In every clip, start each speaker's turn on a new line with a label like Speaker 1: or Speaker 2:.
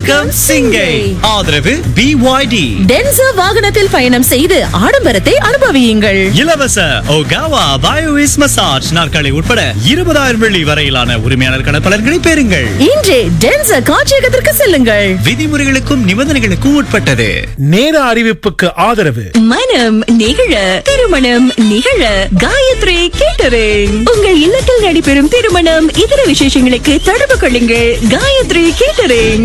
Speaker 1: வணக்கம் சிங்கை ஆதரவு பிஒய்டி
Speaker 2: டென்சா வாகனத்தில் பயணம் செய்து ஆடம்பரத்தை அனுபவியுங்கள்
Speaker 1: இலவச ஒகாவா பயோவிஸ் மசாஜ் நாற்காலி உட்பட இருபதாயிரம் வெள்ளி வரையிலான உரிமையாளர் பலன்களை பெறுங்கள்
Speaker 2: இன்றே டென்சா காட்சியகத்திற்கு செல்லுங்கள்
Speaker 1: விதிமுறைகளுக்கும் நிபந்தனைகளுக்கும் உட்பட்டது
Speaker 3: நேர அறிவிப்புக்கு ஆதரவு
Speaker 4: மனம் நிகழ திருமணம் நிகழ காயத்ரி கேட்டரிங் உங்கள் இல்லத்தில் நடைபெறும் திருமணம் இதர விசேஷங்களுக்கு தொடர்பு கொள்ளுங்கள் காயத்ரி கேட்டரிங்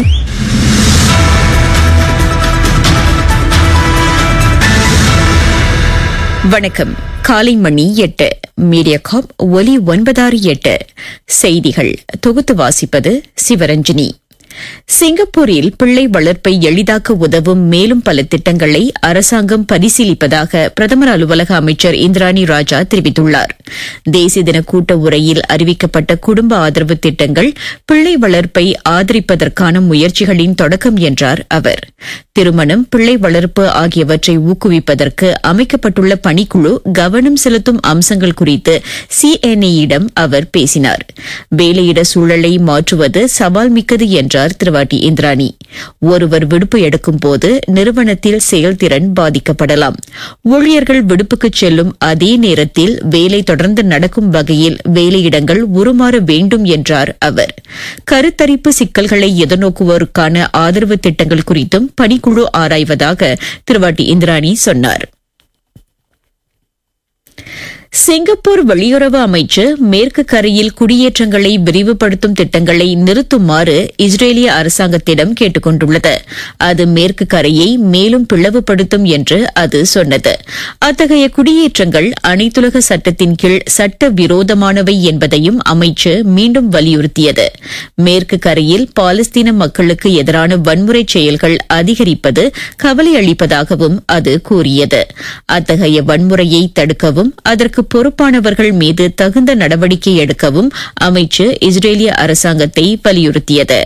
Speaker 2: வணக்கம் காலை மணி எட்டு மீடியா காப் ஒலி ஒன்பதாறு எட்டு செய்திகள் தொகுத்து வாசிப்பது சிவரஞ்சனி சிங்கப்பூரில் பிள்ளை வளர்ப்பை எளிதாக்க உதவும் மேலும் பல திட்டங்களை அரசாங்கம் பரிசீலிப்பதாக பிரதமர் அலுவலக அமைச்சர் இந்திராணி ராஜா தெரிவித்துள்ளார் தேசிய தின கூட்ட உரையில் அறிவிக்கப்பட்ட குடும்ப ஆதரவு திட்டங்கள் பிள்ளை வளர்ப்பை ஆதரிப்பதற்கான முயற்சிகளின் தொடக்கம் என்றார் அவர் திருமணம் பிள்ளை வளர்ப்பு ஆகியவற்றை ஊக்குவிப்பதற்கு அமைக்கப்பட்டுள்ள பணிக்குழு கவனம் செலுத்தும் அம்சங்கள் குறித்து சிஎன்ஏயிடம் அவர் பேசினார் வேலையிட சூழலை மாற்றுவது சவால் மிக்கது என்றார் திருவாட்டி இந்திராணி ஒருவர் விடுப்பு எடுக்கும் போது நிறுவனத்தில் செயல்திறன் பாதிக்கப்படலாம் ஊழியர்கள் விடுப்புக்கு செல்லும் அதே நேரத்தில் வேலை தொடர்ந்து நடக்கும் வகையில் வேலையிடங்கள் உருமாற வேண்டும் என்றார் அவர் கருத்தரிப்பு சிக்கல்களை எதிர்நோக்குவோருக்கான ஆதரவு திட்டங்கள் குறித்தும் பணிக்குழு ஆராய்வதாக திருவாட்டி இந்திராணி சொன்னார் சிங்கப்பூர் வெளியுறவு அமைச்சு மேற்கு கரையில் குடியேற்றங்களை விரிவுபடுத்தும் திட்டங்களை நிறுத்துமாறு இஸ்ரேலிய அரசாங்கத்திடம் கேட்டுக் கொண்டுள்ளது அது மேற்கு கரையை மேலும் பிளவுபடுத்தும் என்று அது சொன்னது அத்தகைய குடியேற்றங்கள் அனைத்துலக சட்டத்தின் கீழ் சட்ட விரோதமானவை என்பதையும் அமைச்சு மீண்டும் வலியுறுத்தியது மேற்கு கரையில் பாலஸ்தீன மக்களுக்கு எதிரான வன்முறை செயல்கள் அதிகரிப்பது கவலை அளிப்பதாகவும் அது கூறியது அத்தகைய வன்முறையை தடுக்கவும் அதற்கு பொறுப்பானவர்கள் மீது தகுந்த நடவடிக்கை எடுக்கவும் அமைச்சு இஸ்ரேலிய அரசாங்கத்தை வலியுறுத்தியது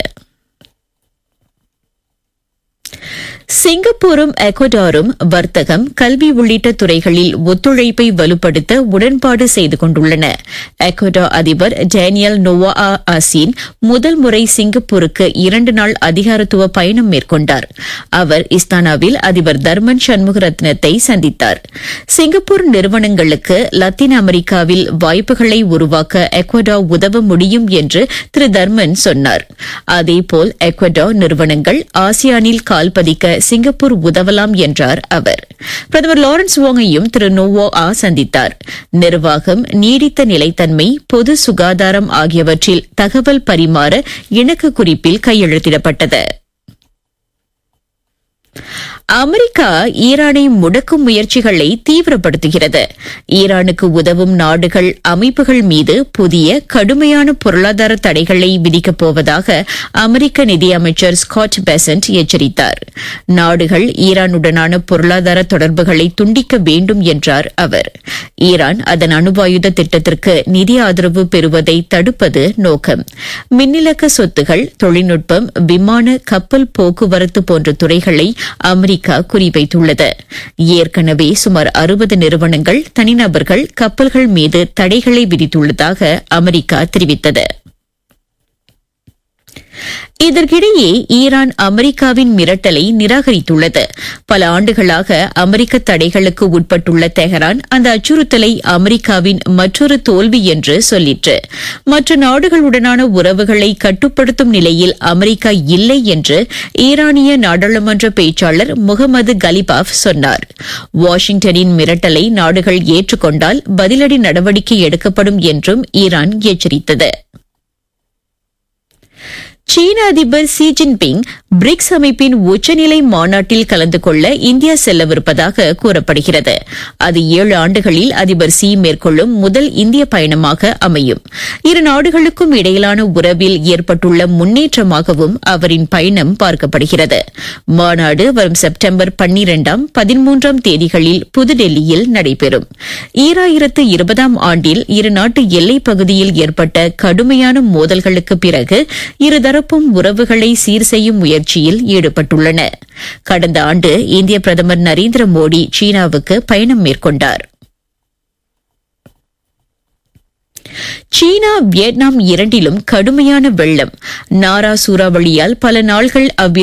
Speaker 2: சிங்கப்பூரும் எக்வடாரும் வர்த்தகம் கல்வி உள்ளிட்ட துறைகளில் ஒத்துழைப்பை வலுப்படுத்த உடன்பாடு செய்து கொண்டுள்ளன எக்வடா அதிபர் டேனியல் நோவா ஆசின் முதல் முறை சிங்கப்பூருக்கு இரண்டு நாள் அதிகாரத்துவ பயணம் மேற்கொண்டார் அவர் இஸ்தானாவில் அதிபர் தர்மன் சண்முகரத்னத்தை சந்தித்தார் சிங்கப்பூர் நிறுவனங்களுக்கு லத்தீன் அமெரிக்காவில் வாய்ப்புகளை உருவாக்க எக்வடா உதவ முடியும் என்று திரு தர்மன் சொன்னார் அதேபோல் எக்வடா நிறுவனங்கள் ஆசியானில் கால் பதிக்க சிங்கப்பூர் உதவலாம் என்றார் அவர் பிரதமர் லாரன்ஸ் வோங்கையும் திரு நோவோ ஆ சந்தித்தார் நிர்வாகம் நீடித்த நிலைத்தன்மை பொது சுகாதாரம் ஆகியவற்றில் தகவல் பரிமாற இணக்க குறிப்பில் கையெழுத்திடப்பட்டது அமெரிக்கா ஈரானை முடக்கும் முயற்சிகளை தீவிரப்படுத்துகிறது ஈரானுக்கு உதவும் நாடுகள் அமைப்புகள் மீது புதிய கடுமையான பொருளாதார தடைகளை விதிக்கப் போவதாக அமெரிக்க நிதியமைச்சர் ஸ்காட் பெசன்ட் எச்சரித்தார் நாடுகள் ஈரானுடனான பொருளாதார தொடர்புகளை துண்டிக்க வேண்டும் என்றார் அவர் ஈரான் அதன் அணுவாயுத திட்டத்திற்கு நிதி ஆதரவு பெறுவதை தடுப்பது நோக்கம் மின்னிலக்க சொத்துகள் தொழில்நுட்பம் விமான கப்பல் போக்குவரத்து போன்ற துறைகளை அமெரிக்கா குறிவைத்துள்ளது ஏற்கனவே சுமார் அறுபது நிறுவனங்கள் தனிநபர்கள் கப்பல்கள் மீது தடைகளை விதித்துள்ளதாக அமெரிக்கா தெரிவித்தது இதற்கிடையே ஈரான் அமெரிக்காவின் மிரட்டலை நிராகரித்துள்ளது பல ஆண்டுகளாக அமெரிக்க தடைகளுக்கு உட்பட்டுள்ள தெஹரான் அந்த அச்சுறுத்தலை அமெரிக்காவின் மற்றொரு தோல்வி என்று சொல்லிற்று மற்ற நாடுகளுடனான உறவுகளை கட்டுப்படுத்தும் நிலையில் அமெரிக்கா இல்லை என்று ஈரானிய நாடாளுமன்ற பேச்சாளர் முகமது கலிபாஃப் சொன்னார் வாஷிங்டனின் மிரட்டலை நாடுகள் ஏற்றுக்கொண்டால் பதிலடி நடவடிக்கை எடுக்கப்படும் என்றும் ஈரான் எச்சரித்தது சீன அதிபர் ஷி ஜின்பிங் பிரிக்ஸ் அமைப்பின் உச்சநிலை மாநாட்டில் கலந்து கொள்ள இந்தியா செல்லவிருப்பதாக கூறப்படுகிறது அது ஏழு ஆண்டுகளில் அதிபர் சி மேற்கொள்ளும் முதல் இந்திய பயணமாக அமையும் இரு நாடுகளுக்கும் இடையிலான உறவில் ஏற்பட்டுள்ள முன்னேற்றமாகவும் அவரின் பயணம் பார்க்கப்படுகிறது மாநாடு வரும் செப்டம்பர் பன்னிரண்டாம் பதிமூன்றாம் தேதிகளில் புதுடெல்லியில் நடைபெறும் ஈராயிரத்து இருபதாம் ஆண்டில் இரு நாட்டு எல்லைப் பகுதியில் ஏற்பட்ட கடுமையான மோதல்களுக்கு பிறகு இருதரப்பும் உறவுகளை சீர் செய்யும் முயற்சியில் ஈடுபட்டுள்ளன கடந்த ஆண்டு இந்திய பிரதமர் நரேந்திர மோடி சீனாவுக்கு பயணம் மேற்கொண்டார் சீனா வியட்நாம் இரண்டிலும் கடுமையான வெள்ளம் நாரா சூறாவளியால் பல நாள்கள் அவ்விரு